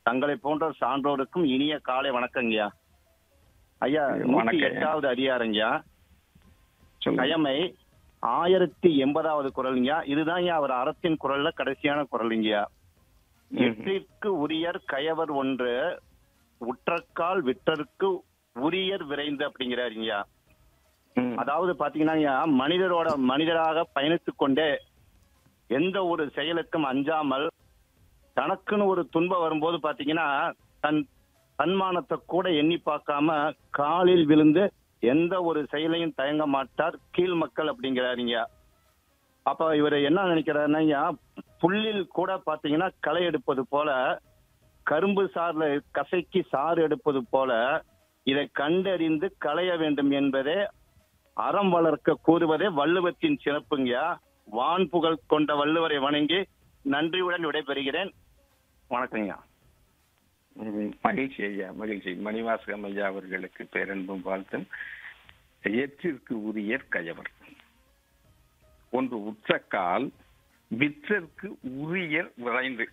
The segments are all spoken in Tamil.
தங்களை போன்ற சான்றோருக்கும் இனிய காலை வணக்கங்கய்யா ஐயா வணக்கம் நூத்தி ஐயா. எட்டாவது அதிகாரங்கய்யா சொல்லுங்க கயமை ஆயிரத்தி எண்பதாவது குரலுங்கய்யா இதுதான் அவர் அறத்தின் குரல்ல கடைசியான குரலுங்கய்யா ம்ஹும். எட்டிற்கு உரியர் கயவர் ஒன்று உற்றக்கால் விட்டற்கு உரியர் விரைந்து அப்படிங்கிறாருங்கய்யா ம். அதாவது பாத்தீங்கன்னா ஐயா, மனிதரோட மனிதராக பயணித்துக் கொண்டே எந்த ஒரு செயலுக்கும் அஞ்சாமல் தனக்குன்னு ஒரு துன்பம் வரும்போது பாத்தீங்கன்னா தன் தன்மானத்தை கூட எண்ணி பார்க்காம காலில் விழுந்து எந்த ஒரு செயலையும் தயங்க மாட்டார் கீழ் மக்கள் அப்படிங்கிறாருங்க அப்ப இவர் என்ன நினைக்கிறாருன்னா ஐயா, புல்லில் கூட பாத்தீங்கன்னா களை எடுப்பது போல கரும்பு சார்ல கசைக்கு சாறு எடுப்பது போல இதை கண்டறிந்து களைய வேண்டும் என்பதே அறம் வளர்க்க கூறுவதே வள்ளுவத்தின் சிறப்புங்கய்யா வான் புகழ் கொண்ட வள்ளுவரை வணங்கி நன்றியுடன் விடைபெறுகிறேன் வணக்கங்கய்யா ம், மகிழ்ச்சி ஐயா மகிழ்ச்சி மணிவாசகம் ஐயா அவர்களுக்கு பேரன்பும் வாழ்த்தும் ஏற்றிற்கு உரியர் கயவர் ஒன்று உற்றக்கால் விற்றற்கு உரியர் விரைந்து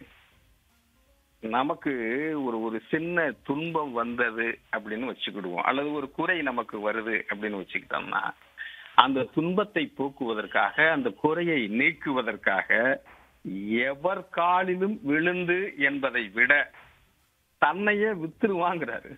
நமக்கு ஒரு ஒரு சின்ன துன்பம் வந்தது அப்படின்னு வச்சுக்கிடுவோம் அல்லது ஒரு குறை நமக்கு வருது அப்படின்னு வச்சுக்கிட்டோம்னா அந்த துன்பத்தை போக்குவதற்காக அந்த குறையை நீக்குவதற்காக எவர் காலிலும் விழுந்து என்பதை விட தன்னையே வித்துருவாங்கிறாரு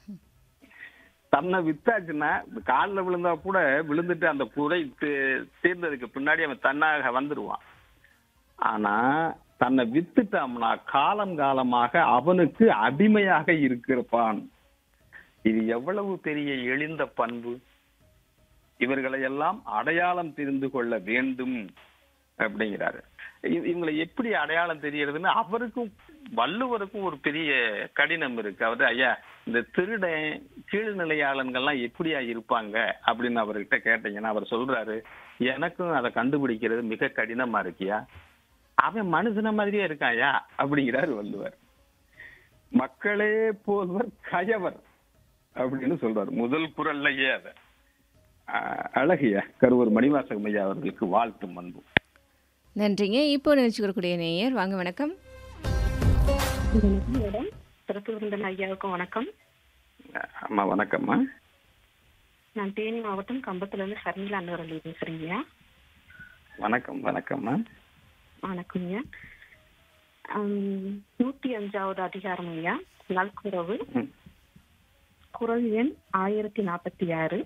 தன்னை வித்தாச்சுன்னா காலில் விழுந்தா கூட விழுந்துட்டு அந்த குறை தீ- தீர்ந்ததுக்கு பின்னாடி அவன் தன்னாக வந்துருவான் ஆனா தன்னை வித்துட்டாம்னா காலம் காலமாக அவனுக்கு அடிமையாக இருக்கிறப்பான் இது எவ்வளவு பெரிய எளிந்த பண்பு இவர்களை எல்லாம் அடையாளம் தெரிந்து கொள்ள வேண்டும் அப்படிங்கிறாரு இ- இவங்களை எப்படி அடையாளம் தெரியறதுன்னு அவருக்கும் வள்ளுவருக்கும் ஒரு பெரிய கடினம் இருக்கு அவரு ஐயா இந்த திருடன் கீழ்நிலையாளன்கள்லாம் எப்படியா இருப்பாங்க அப்படின்னு அவர்கிட்ட கேட்டீங்கன்னா அவர் சொல்றாரு எனக்கும் அதை கண்டுபிடிக்கிறது மிக கடினமா இருக்கியா அவன் மனுஷன மாதிரியே இருக்காயா அப்படிங்கிறாரு வள்ளுவர் மக்களே போல்வர் கயவர் அப்படின்னு சொல்றாரு முதல் குரல்லையே அத அஹ், அழகிய கருவூர் மணிவாசகம் ஐயா அவர்களுக்கு வாழ்த்தும் அன்பு நன்றிங்க இப்போ நிகழ்ச்சி வரக்கூடிய நேயர் வாங்க வணக்கம் வணக்கம் மேடம் சிறப்பு விருந்தன் ஐயாவுக்கும் வணக்கம் அம்மா வணக்கம்மா நான் தேனி மாவட்டம் கம்பத்துல இருந்து ஷர்மிளா அன்னவரலி பேசுறீங்க வணக்கம் வணக்கம்மா வணக்கம்ங்க ஆம், நூத்தி அஞ்சாவது அதிகாரம் ஐயா நல்குறவு ம். குரல் எண் ஆயிரத்தி நாற்பத்தி ஆறு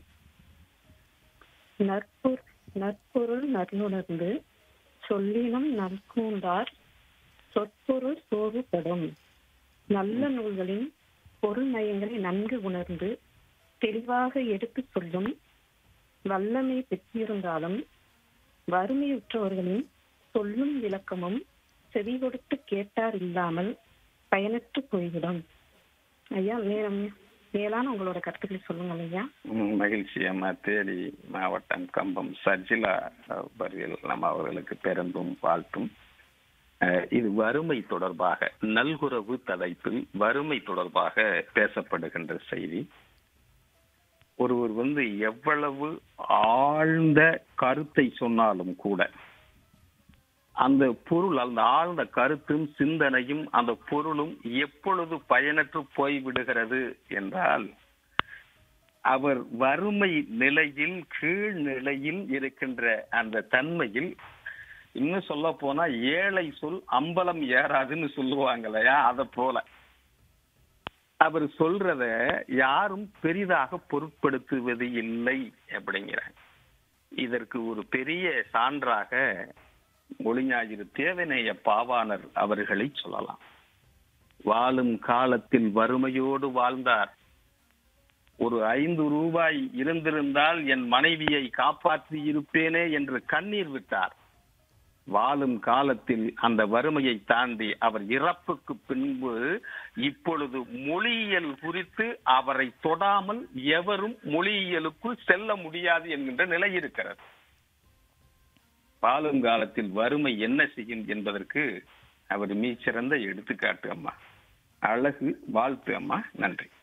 நற்பொரு நற்பொருள் நற்ணுணர்ந்து சொல்லினம் நற்கூண்டார் சொற்பொருள் சோறுபடும் நல்ல நூல்களின் பொருள் நயங்களை நன்கு உணர்ந்து தெளிவாக எடுத்துச் சொல்லும் வல்லமை பெற்றிருந்தாலும் வறுமையுற்றவர்களின் சொல்லும் விளக்கமும் செவி கொடுத்து கேட்டார் இல்லாமல் பயனற்று போய்விடும் ஐயா மேலும் மேலான உங்களோட கருத்துக்களை சொல்லுங்கள் ஐயா ம், மகிழ்ச்சி அம்மா தேனி மாவட்டம் கம்பம் சர்ஜிலா பர்வில் நம்ம அவர்களுக்கு பேரன்பும் வாழ்த்தும் அஹ், இது வறுமை தொடர்பாக நல்குறவு தலைப்பில் வறுமை தொடர்பாக பேசப்படுகின்ற செய்தி ஒருவர் வந்து எவ்வளவு ஆழ்ந்த கருத்தை சொன்னாலும் கூட அந்த பொருள் அந்த ஆழ்ந்த கருத்தும் சிந்தனையும் அந்த பொருளும் எப்பொழுது பயனற்று போய்விடுகிறது என்றால் அவர் வறுமை நிலையில் கீழ் நிலையில் இருக்கின்ற அந்த தன்மையில் இன்னும் சொல்ல போனா ஏழை சொல் அம்பலம் ஏறாதுன்னு சொல்லுவாங்க இல்லையா அத போல அவர் சொல்றத யாரும் பெரிதாக பொருட்படுத்துவது இல்லை அப்படிங்கிறாங்க இதற்கு ஒரு பெரிய சான்றாக மொழிஞாயிறு தேவநேய பாவாணர் அவர்களை சொல்லலாம் வாழும் காலத்தில் வறுமையோடு வாழ்ந்தார் ஒரு ஐந்து ரூபாய் இருந்திருந்தால் என் மனைவியை காப்பாற்றி இருப்பேனே என்று கண்ணீர் விட்டார் வாழும் காலத்தில் அந்த வறுமையை தாண்டி அவர் இறப்புக்கு பின்பு இப்பொழுது மொழியியல் குறித்து அவரை தொடாமல் எவரும் மொழியியலுக்குள் செல்ல முடியாது என்கின்ற நிலை இருக்கிறது வாழும் காலத்தில் வறுமை என்ன செய்யும் என்பதற்கு அவர் மிகச்சிறந்த எடுத்துக்காட்டு அம்மா அழகு வாழ்த்து அம்மா நன்றி